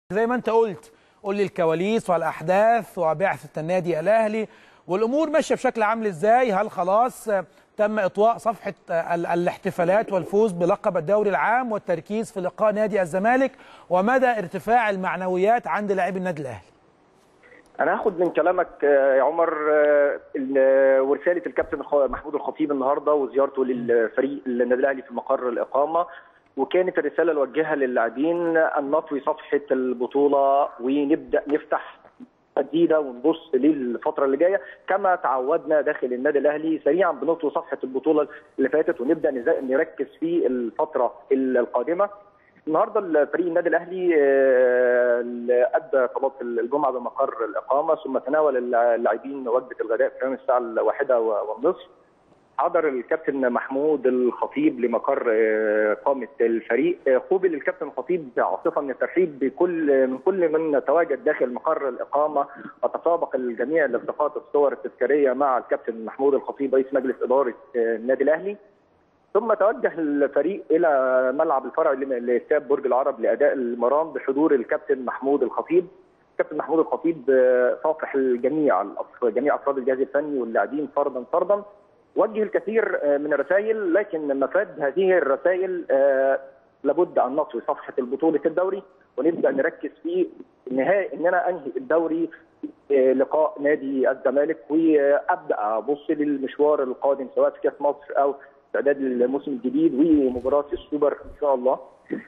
زي ما انت قلت قول لي الكواليس والاحداث وبعثه النادي الاهلي والامور ماشيه بشكل عامل ازاي هل خلاص تم اطواء صفحه ال- الاحتفالات والفوز بلقب الدوري العام والتركيز في لقاء نادي الزمالك ومدى ارتفاع المعنويات عند لاعبي النادي الاهلي انا هاخد من كلامك آه، يا عمر آه، ال- ورساله الكابتن الخ- محمود الخطيب النهارده وزيارته للفريق النادي الاهلي في مقر الاقامه وكانت الرساله اللي وجهها للاعبين ان نطوي صفحه البطوله ونبدا نفتح جديده ونبص للفتره اللي جايه كما تعودنا داخل النادي الاهلي سريعا بنطوي صفحه البطوله اللي فاتت ونبدا نز- نركز في الفتره القادمه النهارده الفريق النادي الاهلي آه، اللي ادى صلاه الجمعه بمقر الاقامه ثم تناول اللاعبين وجبه الغداء في تمام الساعه الواحده والنصف حضر الكابتن محمود الخطيب لمقر آه، اقامه الفريق آه، قوبل الكابتن الخطيب عاصفه من الترحيب بكل من كل من تواجد داخل مقر الاقامه وتسابق الجميع لالتقاط الصور التذكاريه مع الكابتن محمود الخطيب رئيس مجلس اداره آه، النادي الاهلي ثم توجه الفريق الى ملعب الفرع لاستاد برج العرب لاداء المرام بحضور الكابتن محمود الخطيب. الكابتن محمود الخطيب آه، صافح الجميع الأف- جميع افراد الجهاز الفني واللاعبين فردا فردا. وجه الكثير آه، من الرسائل لكن مفاد هذه الرسائل آه، لابد ان نطوي صفحه البطوله الدوري ونبدا نركز في نهايه ان انا انهي الدوري آه، لقاء نادي الزمالك وابدا ابص للمشوار القادم سواء في كاس مصر او استعداد للموسم الجديد ومباراه السوبر ان شاء الله.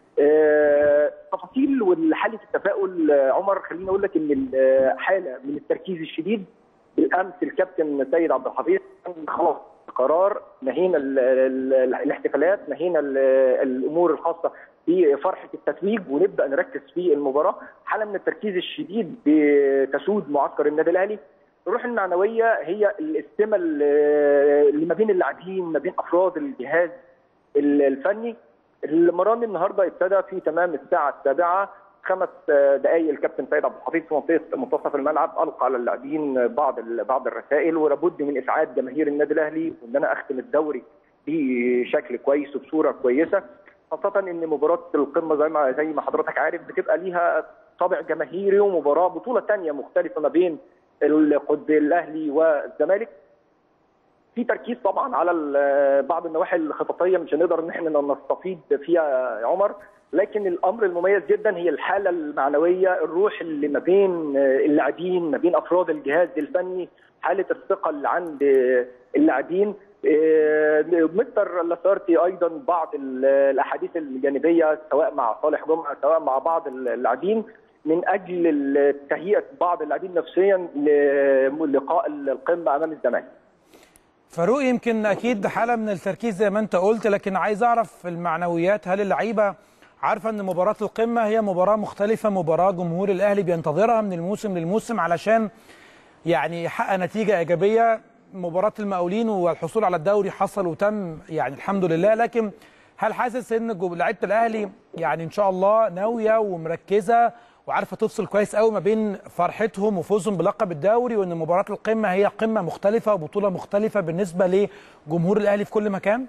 آه، تفاصيل وحاله التفاؤل آه، عمر خليني اقول لك ان الحاله من التركيز الشديد بالامس الكابتن سيد عبد الحفيظ خلاص قرار نهينا ال- ال- الاحتفالات نهينا ال- الامور الخاصه بفرحه التتويج ونبدا نركز في المباراه حاله من التركيز الشديد بتسود معسكر النادي الاهلي الروح المعنويه هي السمه اللي اللي ما بين اللاعبين ما بين افراد الجهاز ال- الفني المران النهارده ابتدى في تمام الساعه السابعه خمس دقائق الكابتن سيد عبد الحفيظ في منطقه منتصف الملعب القى على اللاعبين بعض ال- بعض الرسائل ولابد من اسعاد جماهير النادي الاهلي وان انا اختم الدوري بشكل كويس وبصوره كويسه خاصه ان مباراه القمه زي ما زي ما حضرتك عارف بتبقى ليها طابع جماهيري ومباراه بطوله ثانيه مختلفه ما بين القطب الاهلي والزمالك في تركيز طبعا على ال- بعض النواحي الخططيه مش هنقدر ان احنا نستفيد فيها يا عمر لكن الامر المميز جدا هي الحاله المعنويه الروح اللي ما بين اللاعبين ما بين افراد الجهاز الفني حاله الثقه اللي عند اللاعبين آه، مستر لاسارتي ايضا بعض ال- الاحاديث الجانبيه سواء مع صالح جمعه سواء مع بعض اللاعبين من اجل تهيئه بعض اللاعبين نفسيا للقاء القمه امام الزمالك فاروق يمكن اكيد حاله من التركيز زي ما انت قلت لكن عايز اعرف المعنويات هل اللعيبه عارفه ان مباراه القمه هي مباراه مختلفه مباراه جمهور الاهلي بينتظرها من الموسم للموسم علشان يعني يحقق نتيجه ايجابيه مباراه المقاولين والحصول على الدوري حصل وتم يعني الحمد لله لكن هل حاسس ان جو- لعيبه الاهلي يعني ان شاء الله ناويه ومركزه وعارفه تفصل كويس قوي ما بين فرحتهم وفوزهم بلقب الدوري وان مباراه القمه هي قمه مختلفه وبطوله مختلفه بالنسبه لجمهور الاهلي في كل مكان؟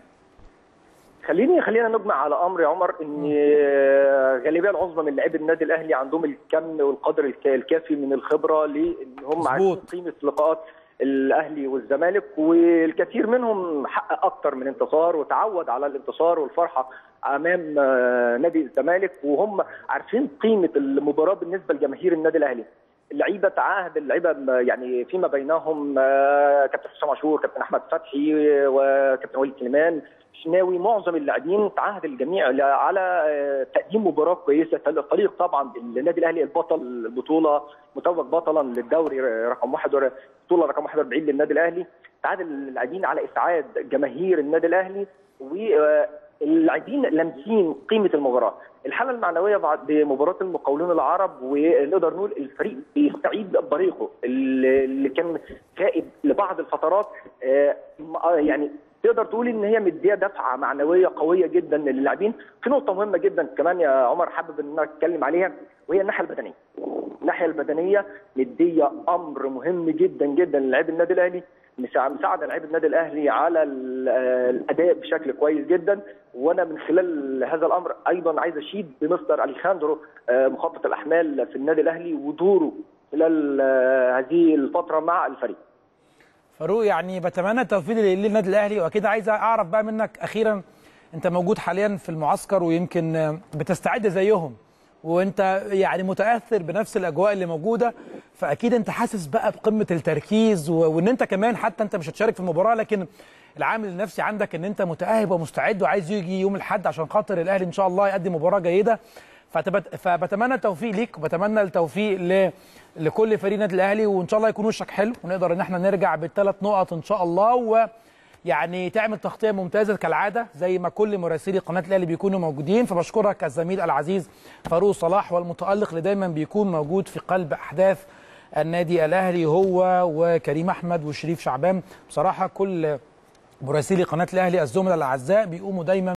خليني خلينا نجمع على امر يا عمر ان غالبيه العظمى من لاعبي النادي الاهلي عندهم الكم والقدر الك- الكافي من الخبره لان هم عارفين مظبوط. قيمه لقاءات الاهلي والزمالك والكثير منهم حقق اكتر من انتصار وتعود على الانتصار والفرحه امام آه، نادي الزمالك وهم عارفين قيمه المباراه بالنسبه لجماهير النادي الاهلي اللعيبه تعاهد اللعيبه م- يعني فيما بينهم آه، كابتن حسام عاشور كابتن احمد فتحي وكابتن وليد سليمان شناوي معظم اللاعبين تعاهد الجميع ل- على آه، تقديم مباراه كويسه الطريق طبعا النادي الاهلي البطل البطوله متوج بطلا للدوري رقم واحد ور- بطوله رقم 41 للنادي الاهلي تعاهد اللاعبين على اسعاد جماهير النادي الاهلي واللاعبين لامسين قيمه المباراه الحاله المعنويه بعد مباراه المقاولون العرب ونقدر نقول الفريق بيستعيد بريقه اللي اللي كان غائب لبعض الفترات آه، آه، يعني تقدر تقول ان هي مديه دفعه معنويه قويه جدا للاعبين في نقطه مهمه جدا كمان يا عمر حابب ان انا اتكلم عليها وهي الناحيه البدنيه الناحيه البدنيه مديه امر مهم جدا جدا للاعبي النادي الاهلي مساعده لعيبه النادي الاهلي على الاداء بشكل كويس جدا وانا من خلال هذا الامر ايضا عايز اشيد بمستر اليخاندرو مخطط الاحمال في النادي الاهلي ودوره خلال هذه الفتره مع الفريق. فاروق يعني بتمنى التوفيق للنادي الاهلي واكيد عايز اعرف بقى منك اخيرا انت موجود حاليا في المعسكر ويمكن بتستعد زيهم وانت يعني متاثر بنفس الاجواء اللي موجوده فاكيد انت حاسس بقى بقمه التركيز وان انت كمان حتى انت مش هتشارك في المباراه لكن العامل النفسي عندك ان انت متاهب ومستعد وعايز يجي يوم الاحد عشان خاطر الاهلي ان شاء الله يقدم مباراه جيده فبتمنى التوفيق ليك وبتمنى التوفيق ل... لكل فريق النادي الاهلي وان شاء الله يكون وشك حلو ونقدر ان احنا نرجع بالثلاث نقط ان شاء الله و يعني تعمل تغطيه ممتازه كالعاده زي ما كل مراسلي قناه الاهلي بيكونوا موجودين فبشكرك الزميل العزيز فاروق صلاح والمتالق اللي دايما بيكون موجود في قلب احداث النادي الاهلي هو وكريم احمد وشريف شعبان بصراحه كل مراسلي قناه الاهلي الزملاء الاعزاء بيقوموا دايما